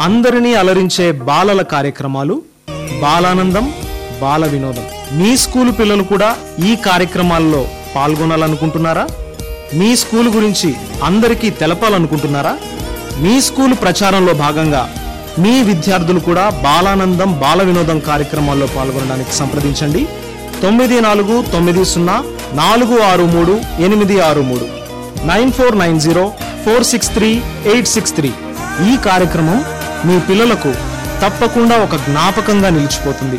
అందరినీ అలరించే బాలల కార్యక్రమాలు బాలానందం బాల వినోదం మీ స్కూలు పిల్లలు కూడా ఈ కార్యక్రమాల్లో పాల్గొనాలనుకుంటున్నారా మీ స్కూలు గురించి అందరికీ తెలపాలనుకుంటున్నారా మీ స్కూలు ప్రచారంలో భాగంగా మీ విద్యార్థులు కూడా బాలానందం బాల వినోదం కార్యక్రమాల్లో పాల్గొనడానికి సంప్రదించండి తొమ్మిది నాలుగు తొమ్మిది సున్నా నాలుగు ఆరు మూడు ఎనిమిది ఆరు మూడు nine four nine zero four six three eight six three ఈ కార్యక్రమం మీ పిల్లలకు తప్పకుండా ఒక జ్ఞాపకంగా నిలిచిపోతుంది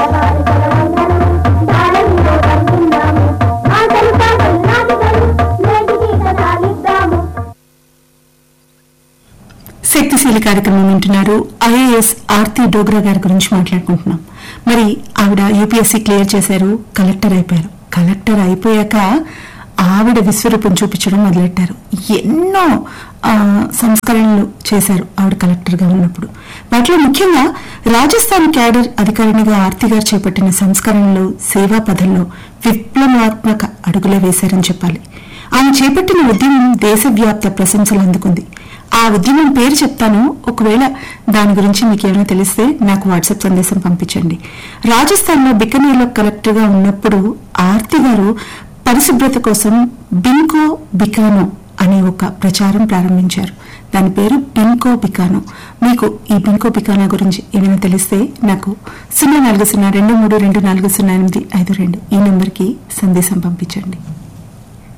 శక్తిశీలి కార్యక్రమం వింటున్నారు ఐఏఎస్ ఆర్తి డోగ్రా గారి గురించి మాట్లాడుకుంటున్నాం మరి ఆవిడ యూపీఎస్సీ క్లియర్ చేశారు కలెక్టర్ అయిపోయారు కలెక్టర్ అయిపోయాక ఆవిడ విశ్వరూపం చూపించడం మొదలెట్టారు ఎన్నో ఆ, సంస్కరణలు చేశారు ఆవిడ కలెక్టర్ గా ఉన్నప్పుడు వాటిలో ముఖ్యంగా రాజస్థాన్ క్యాడర్ అధికారినిగా ఆర్తి గారు చేపట్టిన సంస్కరణలు సేవా పదంలో విప్లవాత్మక అడుగులే వేశారని చెప్పాలి ఆమె చేపట్టిన ఉద్యమం దేశవ్యాప్త ప్రశంసలు అందుకుంది ఆ ఉద్యమం పేరు చెప్తాను ఒకవేళ దాని గురించి మీకు ఏమైనా తెలిస్తే నాకు వాట్సాప్ సందేశం పంపించండి రాజస్థాన్ లో బికనీర్లో కలెక్టర్ గా ఉన్నప్పుడు ఆర్తి గారు పరిశుభ్రత కోసం బింకో బికానో అనే ఒక ప్రచారం ప్రారంభించారు దాని పేరు బింకో బికానో మీకు ఈ బింకో బికానో గురించి ఏమైనా తెలిస్తే నాకు సున్నా నాలుగు సున్నా రెండు మూడు రెండు నాలుగు సున్నా ఎనిమిది ఐదు రెండు ఈ నెంబర్కి సందేశం పంపించండి